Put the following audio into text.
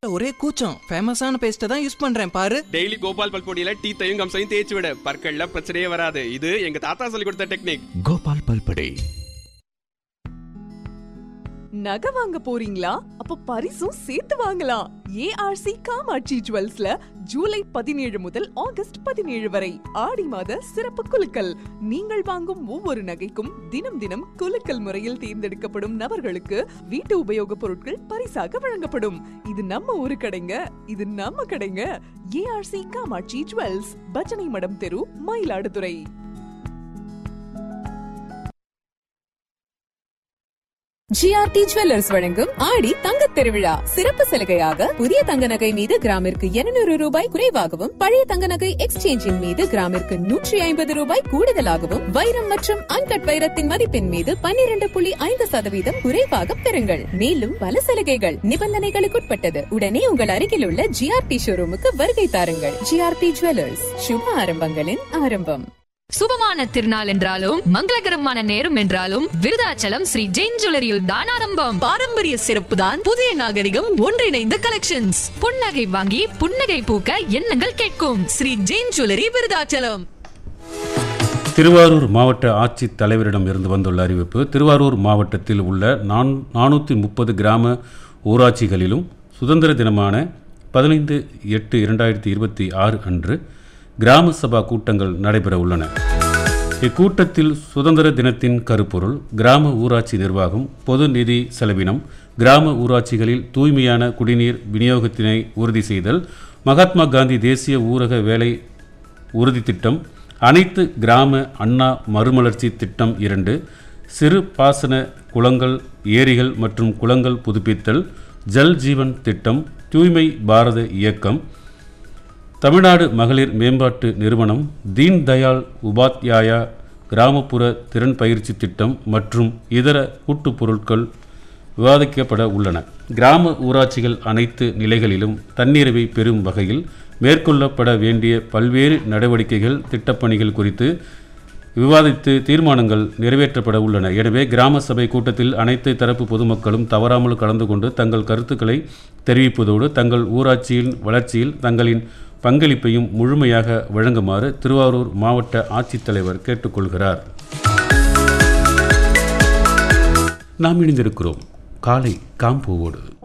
பல்ல ஒரே கூச்சம் ஃபேமஸான பேஸ்ட்டை தான் யூஸ் பண்றேன் பாரு டெய்லி கோபால் பல்பொடியில டீத்தையும் கம்சையும் தேய்ச்சி விட பற்கள்ல பிரச்சனையே வராது இது எங்க தாத்தா சொல்லி கொடுத்த டெக்னிக் கோபால் பல்படே நகை வாங்க போறீங்களா அப்ப பரிசும் சேர்த்து வாங்கலாம் ஏஆர்சி காமாட்சி ஜுவல்ஸ்ல ஜூலை பதினேழு முதல் ஆகஸ்ட் பதினேழு வரை ஆடி மாத சிறப்பு குலுக்கல் நீங்கள் வாங்கும் ஒவ்வொரு நகைக்கும் தினம் தினம் குலுக்கல் முறையில் தேர்ந்தெடுக்கப்படும் நபர்களுக்கு வீட்டு உபயோகப் பொருட்கள் பரிசாக வழங்கப்படும் இது நம்ம ஊரு கடைங்க இது நம்ம கடைங்க ஏஆர்சி காமாட்சி ஜுவல்ஸ் பஜனை மடம் தெரு மயிலாடுதுறை ஜிஆர்டி ஜுவல்லர்ஸ் வழங்கும் ஆடி தங்கத் திருவிழா சிறப்பு சலுகையாக புதிய தங்க நகை மீது கிராமிற்கு 200 ரூபாய் குறைவாகவும் பழைய தங்க நகை எக்ஸ்சேஞ்சின் மீது கிராமிற்கு நூற்றி ஐம்பது ரூபாய் கூடுதலாகவும் வைரம் மற்றும் அன்கட் வைரத்தின் மதிப்பின் மீது 12.5% புள்ளி ஐந்து சதவீதம் குறைவாக பெறுங்கள் மேலும் பல சலுகைகள் நிபந்தனைகளுக்குட்பட்டது உடனே உங்கள் அருகில் உள்ள ஜிஆர்டி ஷோரூமுக்கு வருகை தாருங்கள் ஜிஆர்டி ஜுவல்லர்ஸ் சுப ஆரம்பங்களின் ஆரம்பம் சுபமான திருநாள் என்றாலும் மங்களகரமான நேரம் என்றாலும் விருதாச்சலம் ஸ்ரீ ஜெயின் ஜுவல்லரியில் தான் ஆரம்பம் பாரம்பரிய சிறப்பு தான் புதிய நாகரிகம் ஒன்றிணைந்த கலெக்ஷன்ஸ் புன்னகை வாங்கி புன்னகை பூக்க எண்ணங்கள் கேட்கும் ஸ்ரீ ஜெயின் ஜுவல்லரி விருதாச்சலம் திருவாரூர் மாவட்ட ஆட்சித் தலைவரிடம் இருந்து வந்துள்ள அறிவிப்பு திருவாரூர் மாவட்டத்தில் உள்ள நான் நானூற்றி முப்பது கிராம ஊராட்சிகளிலும் சுதந்திர தினமான பதினைந்து எட்டு இரண்டாயிரத்தி இருபத்தி ஆறு அன்று கிராம சபா கூட்டங்கள் நடைபெற உள்ளன இக்கூட்டத்தில் சுதந்திர தினத்தின் கருப்பொருள் கிராம ஊராட்சி நிர்வாகம் பொது நிதி செலவினம் கிராம ஊராட்சிகளில் தூய்மையான குடிநீர் விநியோகத்தினை உறுதி செய்தல் மகாத்மா காந்தி தேசிய ஊரக வேலை உறுதி திட்டம் அனைத்து கிராம அண்ணா மறுமலர்ச்சி திட்டம் இரண்டு சிறு பாசன குளங்கள் ஏரிகள் மற்றும் குளங்கள் புதுப்பித்தல் ஜல் ஜீவன் திட்டம் தூய்மை பாரத இயக்கம் தமிழ்நாடு மகளிர் மேம்பாட்டு நிறுவனம் தீன் தயாள் உபாத்யாயா கிராமப்புற திறன் பயிற்சி திட்டம் மற்றும் இதர கூட்டுப் பொருட்கள் விவாதிக்கப்பட உள்ளன கிராம ஊராட்சிகள் அனைத்து நிலைகளிலும் தன்னிறைவை பெறும் வகையில் மேற்கொள்ளப்பட வேண்டிய பல்வேறு நடவடிக்கைகள் திட்டப்பணிகள் குறித்து விவாதித்து தீர்மானங்கள் நிறைவேற்றப்பட உள்ளன எனவே கிராம சபை கூட்டத்தில் அனைத்து தரப்பு பொதுமக்களும் தவறாமல் கலந்து கொண்டு தங்கள் கருத்துக்களை தெரிவிப்பதோடு தங்கள் ஊராட்சியின் வளர்ச்சியில் தங்களின் பங்களிப்பையும் முழுமையாக வழங்குமாறு திருவாரூர் மாவட்ட ஆட்சித்தலைவர் கேட்டுக்கொள்கிறார் நாம் இணைந்திருக்கிறோம் காலை காம்போவோடு